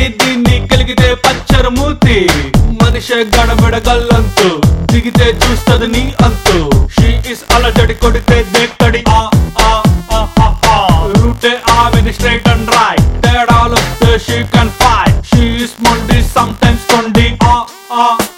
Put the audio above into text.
అది దీన్ని కలిగితే పచ్చర మూతి మనిషి గడబిడ గల్లంతు దిగితే చూస్తది నీ అంతు షీ ఇస్ అలజడి కొడితే దేక్కడి ఆ ఆ ఆ ఆ, ఆ. రూటే ఆమెని స్ట్రైట్ అండ్ రైట్ తేడాలు she can fight she is మొండి సమ్ టైమ్స్ కొండి ఆ ఆ